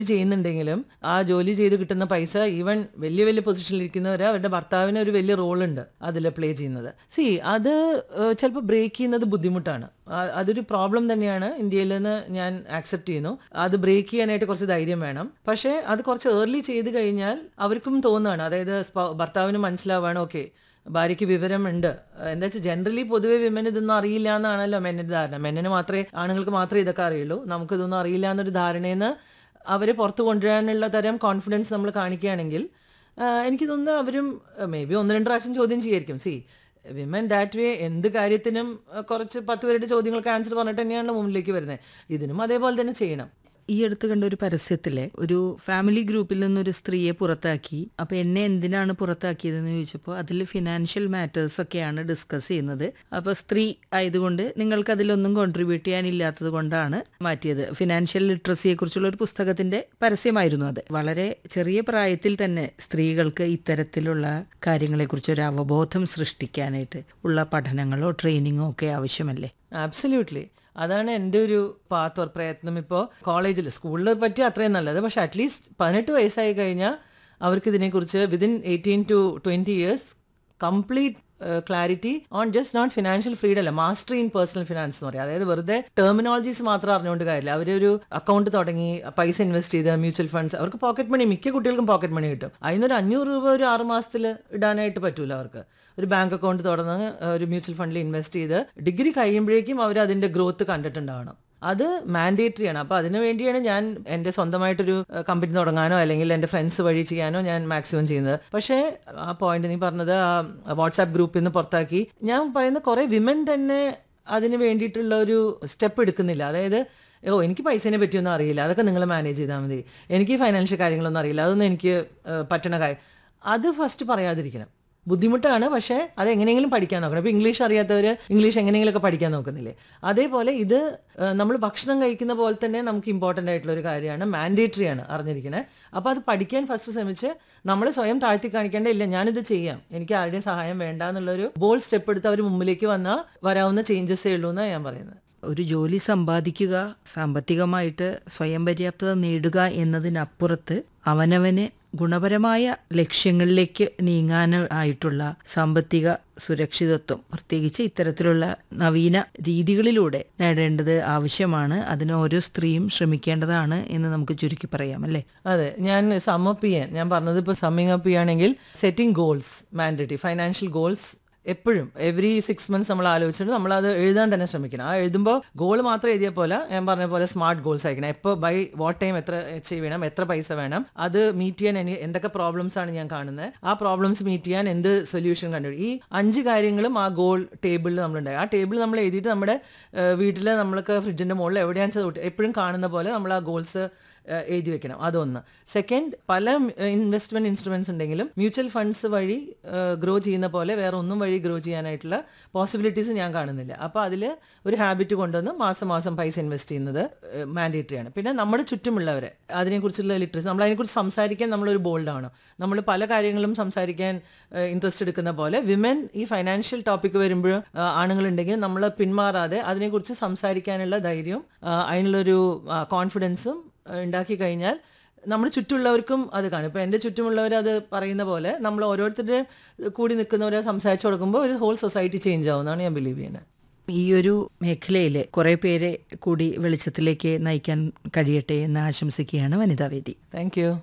ചെയ്യുന്നുണ്ടെങ്കിലും ആ ജോലി ചെയ്ത് കിട്ടുന്ന പൈസ ഈവൻ വലിയ വലിയ പൊസിഷനിൽ ഇരിക്കുന്നവർ അവരുടെ ഭർത്താവിന് ഒരു വലിയ റോളുണ്ട് അതിൽ പ്ലേ ചെയ്യുന്നത് സി അത് ചിലപ്പോൾ ബ്രേക്ക് ചെയ്യുന്നത് ബുദ്ധിമുട്ടാണ് ആ- അതൊരു പ്രോബ്ലം തന്നെയാണ് ഇന്ത്യയിൽ നിന്ന് ഞാൻ ആക്സെപ്റ്റ് ചെയ്യുന്നു അത് ബ്രേക്ക് ചെയ്യാനായിട്ട് കുറച്ച് ധൈര്യം വേണം പക്ഷേ അത് കുറച്ച് ഏർലി ചെയ്ത് കഴിഞ്ഞാൽ അവർക്കും തോന്നുകയാണ് അതായത് സ്പ- ഭർത്താവിന് മനസ്സിലാവുകയാണ് ഓക്കെ ഭാര്യയ്ക്ക് വിവരമുണ്ട് എന്താ വെച്ചാൽ ജനറലി പൊതുവെ വിമൻ ഇതൊന്നും അറിയില്ല എന്നാണല്ലോ മെന്നിന്റെ ധാരണ മെന്നിന് മാത്രമേ ആണുങ്ങൾക്ക് മാത്രമേ ഇതൊക്കെ അറിയുള്ളൂ നമുക്കിതൊന്നും അറിയില്ല എന്നൊരു ധാരണയിൽ നിന്ന് അവരെ പുറത്ത് കൊണ്ടുവരാനുള്ള തരം കോൺഫിഡൻസ് നമ്മൾ കാണിക്കുകയാണെങ്കിൽ ആ, എനിക്ക് തോന്നുന്നു അവരും മേ ബി ഒന്ന് രണ്ട് പ്രാവശ്യം ചോദ്യം ചെയ്യായിരിക്കും സി വിമൻ ദാറ്റ് വേ എന്ത് കാര്യത്തിനും ആ, കുറച്ച് പത്ത് പേരുടെ ചോദ്യങ്ങൾക്ക് ആൻസർ പറഞ്ഞിട്ട് തന്നെയാണ് മുന്നിലേക്ക് വരുന്നത് ഇതിനും അതേപോലെ തന്നെ ചെയ്യണം ഈ അടുത്ത് കണ്ട ഒരു പരസ്യത്തിലെ ഒരു ഫാമിലി ഗ്രൂപ്പിൽ നിന്നൊരു സ്ത്രീയെ പുറത്താക്കി അപ്പൊ എന്നെ എന്തിനാണ് പുറത്താക്കിയതെന്ന് ചോദിച്ചപ്പോൾ അതിൽ ഫിനാൻഷ്യൽ മാറ്റേഴ്സ് ഒക്കെയാണ് ഡിസ്കസ് ചെയ്യുന്നത് അപ്പൊ സ്ത്രീ ആയതുകൊണ്ട് നിങ്ങൾക്ക് അതിലൊന്നും കോൺട്രിബ്യൂട്ട് ചെയ്യാനില്ലാത്തത് കൊണ്ടാണ് മാറ്റിയത് ഫിനാൻഷ്യൽ ലിറ്ററസിയെ കുറിച്ചുള്ള ഒരു പുസ്തകത്തിന്റെ പരസ്യമായിരുന്നു അത് വളരെ ചെറിയ പ്രായത്തിൽ തന്നെ സ്ത്രീകൾക്ക് ഇത്തരത്തിലുള്ള കാര്യങ്ങളെക്കുറിച്ച് ഒരു അവബോധം സൃഷ്ടിക്കാനായിട്ട് ഉള്ള പഠനങ്ങളോ ട്രെയിനിങ്ങോ ഒക്കെ ആവശ്യമല്ലേ ആബ്സല്യൂട്ട്ലി അതാണ് എൻ്റെ ഒരു പാത്ത് ഓർ പ്രയത്നം ഇപ്പോൾ കോളേജിൽ സ്കൂളിൽ പറ്റി അത്രയും നല്ലത് പക്ഷെ അറ്റ്ലീസ്റ്റ് പതിനെട്ട് വയസ്സായി കഴിഞ്ഞാൽ അവർക്ക് ഇതിനെക്കുറിച്ച് within eighteen to twenty years complete clarity on just not financial freedom അല്ല മാസ്റ്ററി ഇൻ പേഴ്സണൽ ഫിനാൻസ് എന്ന് പറയും അതായത് വെറുതെ ടെർമിനോളജീസ് മാത്രം അറിഞ്ഞുകൊണ്ട് കാര്യമില്ല അവരൊരു അക്കൗണ്ട് തുടങ്ങി പൈസ ഇൻവെസ്റ്റ് ചെയ്ത് മ്യൂച്വൽ ഫണ്ട്സ് അവർക്ക് പോക്കറ്റ് മണി മിക്ക കുട്ടികൾക്കും പോക്കറ്റ് മണി കിട്ടും അതിനൊരു അഞ്ഞൂറ് രൂപ ഒരു ആറ് മാസത്തിൽ ഇടാനായിട്ട് പറ്റൂല അവർക്ക് ഒരു ബാങ്ക് അക്കൗണ്ട് തുറന്ന് ഒരു മ്യൂച്വൽ ഫണ്ടിൽ ഇൻവെസ്റ്റ് ചെയ്ത് ഡിഗ്രി കഴിയുമ്പോഴേക്കും അവർ അതിന്റെ ഗ്രോത്ത് കണ്ടിട്ടുണ്ടാവണം അത് മാൻഡേറ്ററി ആണ് അപ്പോൾ അതിനു വേണ്ടിയാണ് ഞാൻ എൻ്റെ സ്വന്തമായിട്ടൊരു കമ്പനി തുടങ്ങാനോ അല്ലെങ്കിൽ എൻ്റെ ഫ്രണ്ട്സ് വഴി ചെയ്യാനോ ഞാൻ മാക്സിമം ചെയ്യുന്നത് പക്ഷേ ആ പോയിന്റ് നീ പറഞ്ഞത് ആ വാട്സാപ്പ് ഗ്രൂപ്പിൽ നിന്ന് പുറത്താക്കി ഞാൻ പറയുന്ന കുറേ വിമൻ തന്നെ അതിന് വേണ്ടിയിട്ടുള്ള ഒരു സ്റ്റെപ്പ് എടുക്കുന്നില്ല അതായത് ഓ എനിക്ക് പൈസേനെ പറ്റിയൊന്നും അറിയില്ല അതൊക്കെ നിങ്ങൾ മാനേജ് ചെയ്താൽ മതി എനിക്ക് ഫൈനാൻഷ്യൽ കാര്യങ്ങളൊന്നും അറിയില്ല അതൊന്നും എനിക്ക് ഏഹ്, പറ്റണ കാര്യം അത് ഫസ്റ്റ് പറയാതിരിക്കണം ബുദ്ധിമുട്ടാണ് പക്ഷേ അത് എങ്ങനെയെങ്കിലും പഠിക്കാൻ നോക്കണം ഇപ്പോൾ ഇംഗ്ലീഷ് അറിയാത്തവർ ഇംഗ്ലീഷ് എങ്ങനെയെങ്കിലുമൊക്കെ പഠിക്കാൻ നോക്കുന്നില്ലേ അതേപോലെ ഇത് നമ്മൾ ഭക്ഷണം കഴിക്കുന്ന പോലെ തന്നെ നമുക്ക് ഇമ്പോർട്ടൻ്റ് ആയിട്ടുള്ള ഒരു കാര്യമാണ് മാൻഡേറ്ററി ആണ് അറിഞ്ഞിരിക്കുന്നത് അപ്പോൾ അത് പഠിക്കാൻ ഫസ്റ്റ് ശ്രമിച്ച് നമ്മൾ സ്വയം താഴ്ത്തി കാണിക്കേണ്ട ഇല്ല ഞാനിത് ചെയ്യാം എനിക്ക് ആരുടെയും സഹായം വേണ്ട എന്നുള്ളൊരു ബോൾ സ്റ്റെപ്പ് എടുത്ത് അവർ മുമ്പിലേക്ക് വന്നാൽ വരാവുന്ന ചേഞ്ചസേ ഉള്ളൂ എന്നാണ് ഞാൻ പറയുന്നത് ഒരു ജോലി സമ്പാദിക്കുക സാമ്പത്തികമായിട്ട് സ്വയം പര്യാപ്തത നേടുക എന്നതിനപ്പുറത്ത് അവനവന് ഗുണപരമായ ലക്ഷ്യങ്ങളിലേക്ക് നീങ്ങാൻ ആയിട്ടുള്ള സാമ്പത്തിക സുരക്ഷിതത്വം പ്രത്യേകിച്ച് ഇത്തരത്തിലുള്ള നവീന രീതികളിലൂടെ നേടേണ്ടത് ആവശ്യമാണ് അതിന് ഓരോ സ്ത്രീയും ശ്രമിക്കേണ്ടതാണ് എന്ന് നമുക്ക് ചുരുക്കി പറയാം അല്ലേ അതെ ഞാൻ സമ്മപ്പ് ചെയ്യാൻ ഞാൻ പറഞ്ഞത് ഇപ്പോൾ സമ്മിങ് അപ്പ് ചെയ്യുകയാണെങ്കിൽ setting goals mandatory financial goals എപ്പോഴും എവറി സിക്സ് മന്ത്സ് നമ്മൾ ആലോചിച്ചിട്ട് നമ്മൾ അത് എഴുതാൻ തന്നെ ശ്രമിക്കണം ആ എഴുതുമ്പോൾ ഗോൾ മാത്രം എഴുതിയ പോലെ ഞാൻ പറഞ്ഞ പോലെ സ്മാർട്ട് ഗോൾസ് അയക്കണം എപ്പോൾ ബൈ വാട്ട് ടൈം എത്ര അച്ചീവ് വേണം എത്ര പൈസ വേണം അത് മീറ്റ് ചെയ്യാൻ എനി എന്തൊക്കെ പ്രോബ്ലംസ് ആണ് ഞാൻ കാണുന്നത് ആ പ്രോബ്ലംസ് മീറ്റ് ചെയ്യാൻ എന്ത് സൊല്യൂഷൻ കണ്ടു ഈ അഞ്ച് കാര്യങ്ങളും ആ ഗോൾ ടേബിളിൽ നമ്മളുണ്ടായി ആ ടേബിൾ നമ്മൾ എഴുതിയിട്ട് നമ്മുടെ വീട്ടിൽ നമ്മൾക്ക് ഫ്രിഡ്ജിന്റെ മുകളിൽ എവിടെയാണെന്ന് വെച്ചാൽ എപ്പോഴും കാണുന്ന പോലെ നമ്മൾ ആ ഗോൾസ് ഏഹ് എഴുതി വെക്കണം അതൊന്ന് സെക്കൻഡ് പല ഇൻവെസ്റ്റ്മെന്റ് ഇൻസ്ട്രുമെന്റ്സ് ഉണ്ടെങ്കിലും മ്യൂച്വൽ ഫണ്ട്സ് വഴി ഗ്രോ ചെയ്യുന്ന പോലെ വേറെ ഒന്നും വഴി ഗ്രോ ചെയ്യാനായിട്ടുള്ള പോസിബിലിറ്റീസ് ഞാൻ കാണുന്നില്ല അപ്പോൾ അതിൽ ഒരു ഹാബിറ്റ് കൊണ്ടുവന്ന് മാസം മാസം പൈസ ഇൻവെസ്റ്റ് ചെയ്യുന്നത് മാൻഡേറ്ററി ആണ് പിന്നെ നമ്മുടെ ചുറ്റുമുള്ളവരെ അതിനെക്കുറിച്ചുള്ള ലിറ്ററസി നമ്മൾ അതിനെക്കുറിച്ച് സംസാരിക്കാൻ നമ്മളൊരു ബോൾഡ് ആണ് നമ്മൾ പല കാര്യങ്ങളും സംസാരിക്കാൻ ഇൻട്രസ്റ്റ് എടുക്കുന്ന പോലെ വിമൻ ഈ ഫൈനാൻഷ്യൽ ടോപ്പിക് വരുമ്പോൾ ആണുങ്ങളുണ്ടെങ്കിൽ നമ്മൾ പിന്മാറാതെ അതിനെക്കുറിച്ച് സംസാരിക്കാനുള്ള ധൈര്യവും ആ, അതിനുള്ളൊരു കോൺഫിഡൻസും ഉണ്ടാക്കി കഴിഞ്ഞാൽ നമ്മുടെ ചുറ്റുമുള്ളവർക്കും അത് കാണും ഇപ്പോൾ എൻ്റെ ചുറ്റുമുള്ളവർ അത് പറയുന്ന പോലെ നമ്മൾ ഓരോരുത്തരുടെ കൂടി നിൽക്കുന്നവരെ സംസാരിച്ചു കൊടുക്കുമ്പോൾ ഒരു ഹോൾ സൊസൈറ്റി ചേഞ്ച് ആവുമെന്നാണ് ഞാൻ ബിലീവ് ചെയ്യുന്നത് ഈ ഒരു മേഖലയിൽ കുറേ പേരെ കൂടി വെളിച്ചത്തിലേക്ക് നയിക്കാൻ കഴിയട്ടെ എന്ന് ആശംസിക്കുകയാണ് വനിതാവേദി താങ്ക് യു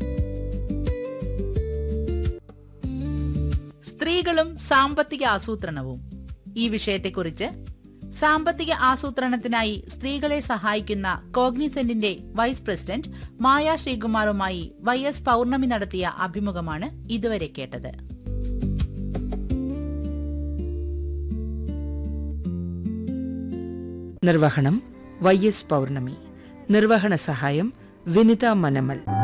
സ്ത്രീകളും സാമ്പത്തിക ആസൂത്രണവും ഈ വിഷയത്തെക്കുറിച്ച് സാമ്പത്തിക ആസൂത്രണത്തിനായി സ്ത്രീകളെ സഹായിക്കുന്ന കോഗ്നിസെന്റിന്റെ വൈസ് പ്രസിഡന്റ് മായ ശ്രീകുമാറുമായി വൈ എസ് പൗർണമി നടത്തിയ അഭിമുഖമാണ് ഇതുവരെ കേട്ടത് നിർവഹണം വൈ എസ് പൗർണമി നിർവഹണ സഹായം വിനിത മനമൽ